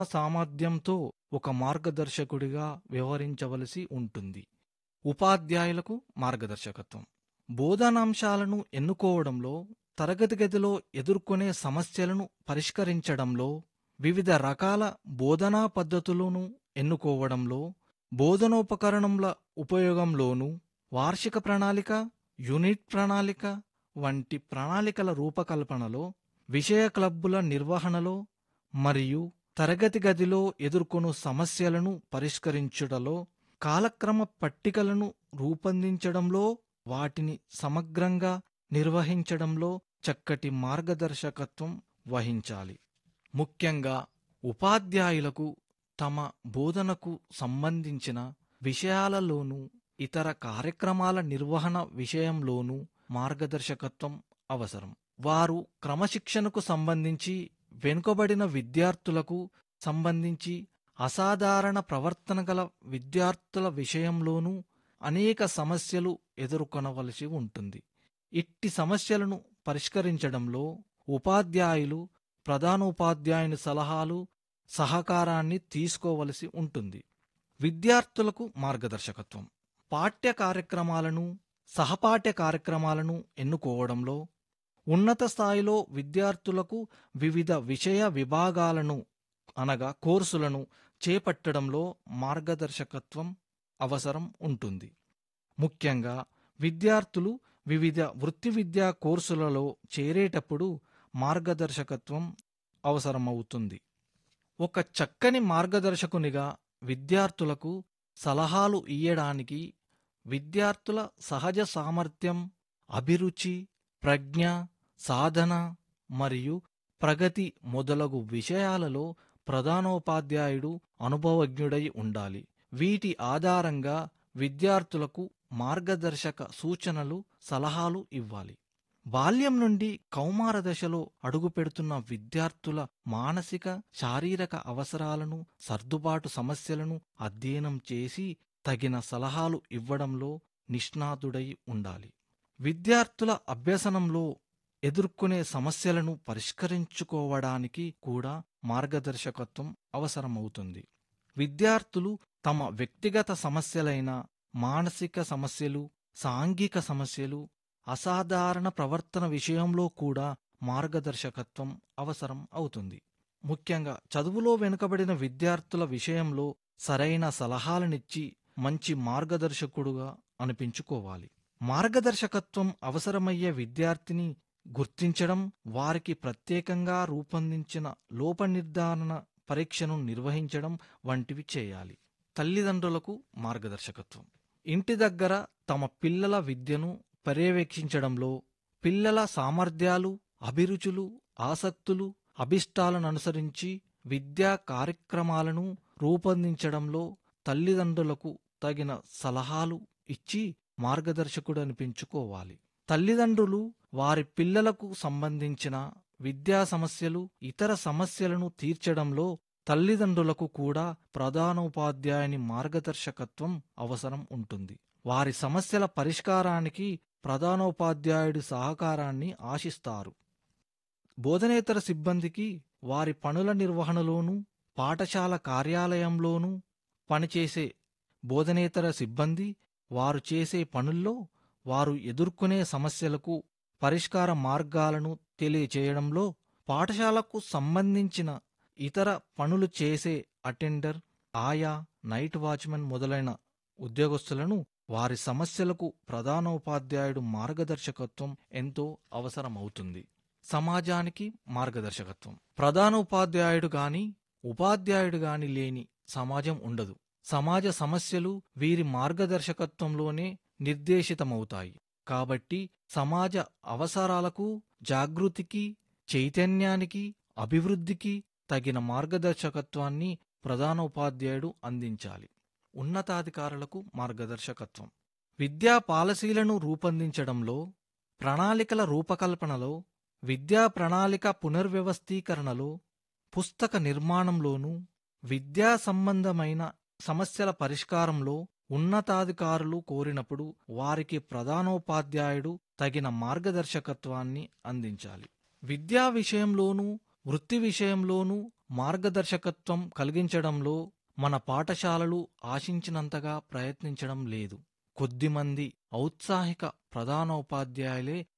సామర్థ్యంతో ఒక మార్గదర్శకుడిగా వ్యవహరించవలసి ఉంటుంది ఉపాధ్యాయులకు మార్గదర్శకత్వం బోధనాంశాలను ఎన్నుకోవడంలో తరగతి గదిలో ఎదుర్కొనే సమస్యలను పరిష్కరించడంలో వివిధ రకాల బోధనా పద్ధతులను ఎన్నుకోవడంలో బోధనోపకరణముల ఉపయోగంలోనూ వార్షిక ప్రణాళిక యూనిట్ ప్రణాళిక వంటి ప్రణాళికల రూపకల్పనలో విషయ క్లబ్బుల నిర్వహణలో మరియు తరగతి గదిలో ఎదుర్కొను సమస్యలను పరిష్కరించుటలో కాలక్రమ పట్టికలను రూపొందించడంలో వాటిని సమగ్రంగా నిర్వహించడంలో చక్కటి మార్గదర్శకత్వం వహించాలి ముఖ్యంగా ఉపాధ్యాయులకు తమ బోధనకు సంబంధించిన విషయాలలోనూ ఇతర కార్యక్రమాల నిర్వహణ విషయంలోనూ మార్గదర్శకత్వం అవసరం వారు క్రమశిక్షణకు సంబంధించి వెనుకబడిన విద్యార్థులకు సంబంధించి అసాధారణ ప్రవర్తన గల విద్యార్థుల విషయంలోనూ అనేక సమస్యలు ఎదుర్కొనవలసి ఉంటుంది ఇట్టి సమస్యలను పరిష్కరించడంలో ఉపాధ్యాయులు ప్రధానోపాధ్యాయుని సలహాలు సహకారాన్ని తీసుకోవలసి ఉంటుంది విద్యార్థులకు మార్గదర్శకత్వం పాఠ్య కార్యక్రమాలను సహపాఠ్య కార్యక్రమాలను ఎన్నుకోవడంలో ఉన్నత స్థాయిలో విద్యార్థులకు వివిధ విషయ విభాగాలను అనగా కోర్సులను చేపట్టడంలో మార్గదర్శకత్వం అవసరం ఉంటుంది ముఖ్యంగా విద్యార్థులు వివిధ వృత్తి విద్యా కోర్సులలో చేరేటప్పుడు మార్గదర్శకత్వం అవసరమవుతుంది ఒక చక్కని మార్గదర్శకునిగా విద్యార్థులకు సలహాలు ఇయ్యడానికి విద్యార్థుల సహజ సామర్థ్యం అభిరుచి ప్రజ్ఞ సాధన మరియు ప్రగతి మొదలగు విషయాలలో ప్రధానోపాధ్యాయుడు అనుభవజ్ఞుడై ఉండాలి వీటి ఆధారంగా విద్యార్థులకు మార్గదర్శక సూచనలు సలహాలు ఇవ్వాలి బాల్యం నుండి కౌమార దశలో అడుగుపెడుతున్న విద్యార్థుల మానసిక శారీరక అవసరాలను సర్దుబాటు సమస్యలను అధ్యయనం చేసి తగిన సలహాలు ఇవ్వడంలో నిష్ణాతుడై ఉండాలి విద్యార్థుల అభ్యసనంలో ఎదుర్కొనే సమస్యలను పరిష్కరించుకోవడానికి కూడా మార్గదర్శకత్వం అవసరమవుతుంది విద్యార్థులు తమ వ్యక్తిగత సమస్యలైన మానసిక సమస్యలు సాంఘిక సమస్యలు అసాధారణ ప్రవర్తన విషయంలో కూడా మార్గదర్శకత్వం అవసరం అవుతుంది ముఖ్యంగా చదువులో వెనుకబడిన విద్యార్థుల విషయంలో సరైన సలహాలనిచ్చి మంచి మార్గదర్శకుడుగా అనిపించుకోవాలి మార్గదర్శకత్వం అవసరమయ్యే విద్యార్థిని గుర్తించడం వారికి ప్రత్యేకంగా రూపొందించిన లోప నిర్ధారణ పరీక్షను నిర్వహించడం వంటివి చేయాలి తల్లిదండ్రులకు మార్గదర్శకత్వం ఇంటి దగ్గర తమ పిల్లల విద్యను పర్యవేక్షించడంలో పిల్లల సామర్థ్యాలు అభిరుచులు ఆసక్తులు అభిష్టాలను అనుసరించి విద్యా కార్యక్రమాలను రూపొందించడంలో తల్లిదండ్రులకు తగిన సలహాలు ఇచ్చి మార్గదర్శకుడు అనిపించుకోవాలి తల్లిదండ్రులు వారి పిల్లలకు సంబంధించిన విద్యా సమస్యలు ఇతర సమస్యలను తీర్చడంలో తల్లిదండ్రులకు కూడా ప్రధానోపాధ్యాయుని మార్గదర్శకత్వం అవసరం ఉంటుంది వారి సమస్యల పరిష్కారానికి ప్రధానోపాధ్యాయుడి సహకారాన్ని ఆశిస్తారు బోధనేతర సిబ్బందికి వారి పనుల నిర్వహణలోనూ పాఠశాల కార్యాలయంలోనూ పనిచేసే బోధనేతర సిబ్బంది వారు చేసే పనుల్లో వారు ఎదుర్కొనే సమస్యలకు పరిష్కార మార్గాలను తెలియచేయడంలో పాఠశాలకు సంబంధించిన ఇతర పనులు చేసే అటెండర్ ఆయా నైట్ వాచ్మెన్ మొదలైన ఉద్యోగస్తులను వారి సమస్యలకు ప్రధానోపాధ్యాయుడు మార్గదర్శకత్వం ఎంతో అవసరమవుతుంది సమాజానికి మార్గదర్శకత్వం ప్రధానోపాధ్యాయుడు గాని ఉపాధ్యాయుడు గాని లేని సమాజం ఉండదు సమాజ సమస్యలు వీరి మార్గదర్శకత్వంలోనే నిర్దేశితమవుతాయి కాబట్టి సమాజ అవసరాలకు జాగృతికి చైతన్యానికి అభివృద్ధికి తగిన మార్గదర్శకత్వాన్ని ప్రధానోపాధ్యాయుడు అందించాలి ఉన్నతాధికారులకు మార్గదర్శకత్వం విద్యా పాలసీలను రూపొందించడంలో ప్రణాళికల రూపకల్పనలో విద్యా ప్రణాళిక పునర్వ్యవస్థీకరణలో పుస్తక నిర్మాణంలోనూ విద్యా సంబంధమైన సమస్యల పరిష్కారంలో ఉన్నతాధికారులు కోరినప్పుడు వారికి ప్రధానోపాధ్యాయుడు తగిన మార్గదర్శకత్వాన్ని అందించాలి విద్యా విషయంలోనూ వృత్తి విషయంలోనూ మార్గదర్శకత్వం కలిగించడంలో మన పాఠశాలలు ఆశించినంతగా ప్రయత్నించడం లేదు కొద్దిమంది ఔత్సాహిక ప్రధానోపాధ్యాయులే